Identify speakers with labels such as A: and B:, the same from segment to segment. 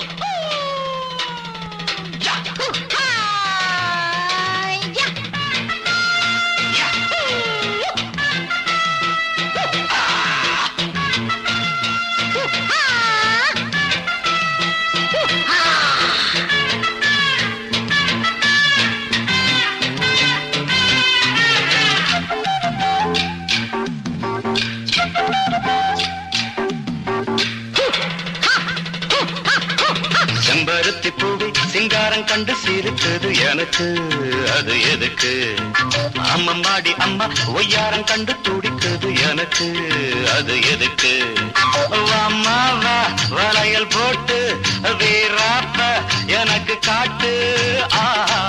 A: செம்பருத்தி பூவி சிங்காரம் கண்டு சிரித்தது எனக்கு அது எதுக்கு அம்மம்மாடி அம்மா ஒய்யாரம் கண்டு துடித்தது எனக்கு அது எதுக்கு அம்மா வா வளையல் போட்டு வீராப்ப எனக்கு காட்டு ஆ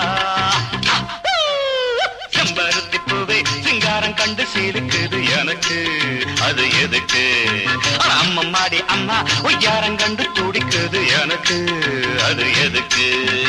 A: செம்பருத்தி பூவே சிங்காரம் கண்டு சிரிக்குது எனக்கு அது எதுக்கு அம்மம்மாடி அம்மா ஒய்யாரம் கண்டு துடிக்குது எனக்கு அது எதுக்கு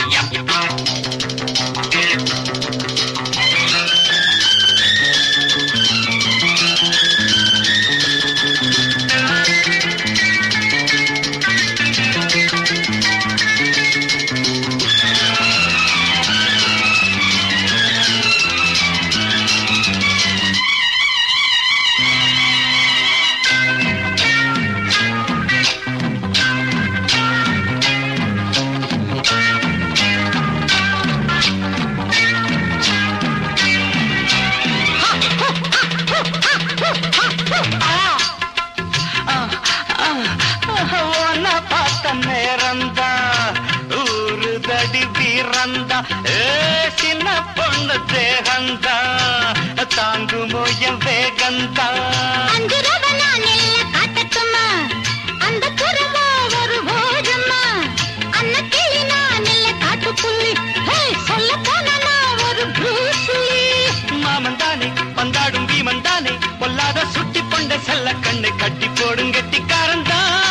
A: உன்னை பார்த்த நேரந்தா ஊரு தடி வீரந்தா ஏ சின்ன பொண்ணு தேகந்தா தாங்குமோ என் வேகந்தா
B: அஞ்சுரவ நான் எல்லாம் காட்டட்டுமா? அந்த புறவா ஒரு ஓரமா? அன்ன கிளி நான் இல்ல காட்டுப்புள்ளி. ஹே, சொல்லப் போனா நான் ஒரு ப்ரூஸ் லீ.
A: மாமன் தானே பந்தாடும் பீமன் தானே பொல்லாத சுட்டி பொண்ட செல்ல கண்ணை கட்டி போடும் கெட்டிக்காரன்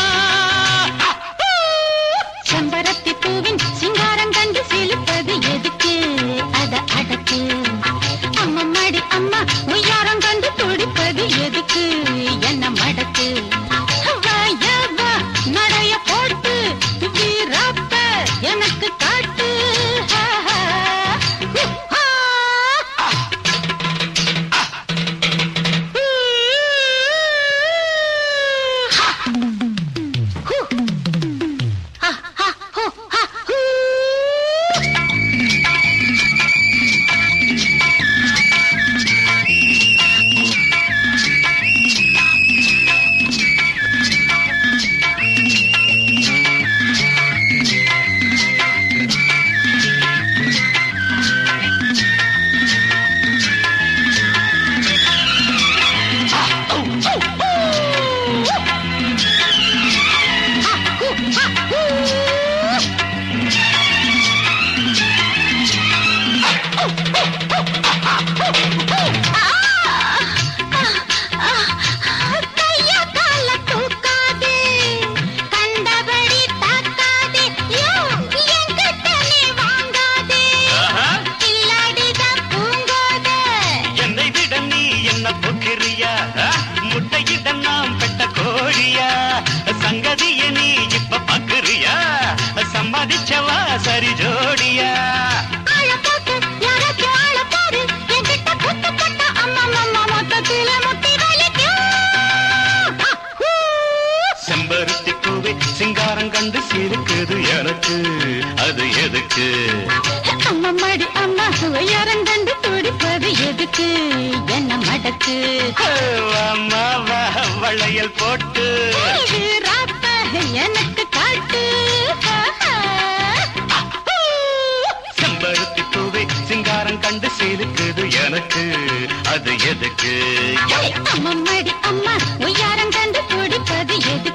B: செம்பருத்தி பூவின் சிங்காரம் கண்டு சிலிப்பது எதுக்கு அத அடக்கு அம்மம்மாடி அம்மா உய்யாரம் கண்டு துடிப்பது எதுக்கு என்ன மடக்கு வாயா வா, நடைய போட்டு வீராப்ப எனக்கு காட்டு ஹா, ஹா. ஹு, ஹா. ஹா. ஹு. Ha ha ho ha hoo. Ha hoo ha hoo. கைய கால தூக்காதே கண்டபடி தாக்காதே யோ என்கிட்ட நீ வாங்காதே கில்லாடிதான் பூங்காதே
A: என்னை விட நீ என்ன பொக்கிரியா முட்டையிட நாம் பெட்ட கோழியா சங்கதிய நீ இப்ப பக்குறியா சம்மதிச்சவா சரி ஜோடியா
B: ஆள போட்டு யாராச்சும் ஆள பாரு என்கிட்ட குத்து போட்ட அம்மா அம்மா மொத்தத்தில முட்டி வலிக்கும் ஹூ.
A: செம்பருத்தி பூவே சிங்காரம் கண்டு சிரிக்குது எனக்கு அது எதுக்கு
B: அம்மம்மாடி அம்மா உயரம் கண்டு துடிப்பது எதுக்கு என்ன மடக்கு
A: அம்மா வா வளையல் போட்டு
B: வீராப்ப எனக்கு காட்டு
A: செம்பருத்தி பூவே சிங்காரம் கண்டு சிரிக்குது எனக்கு அது எதுக்கு
B: அம்மம்மாடி அம்மா உயரம் கண்டு துடிப்பது எதுக்கு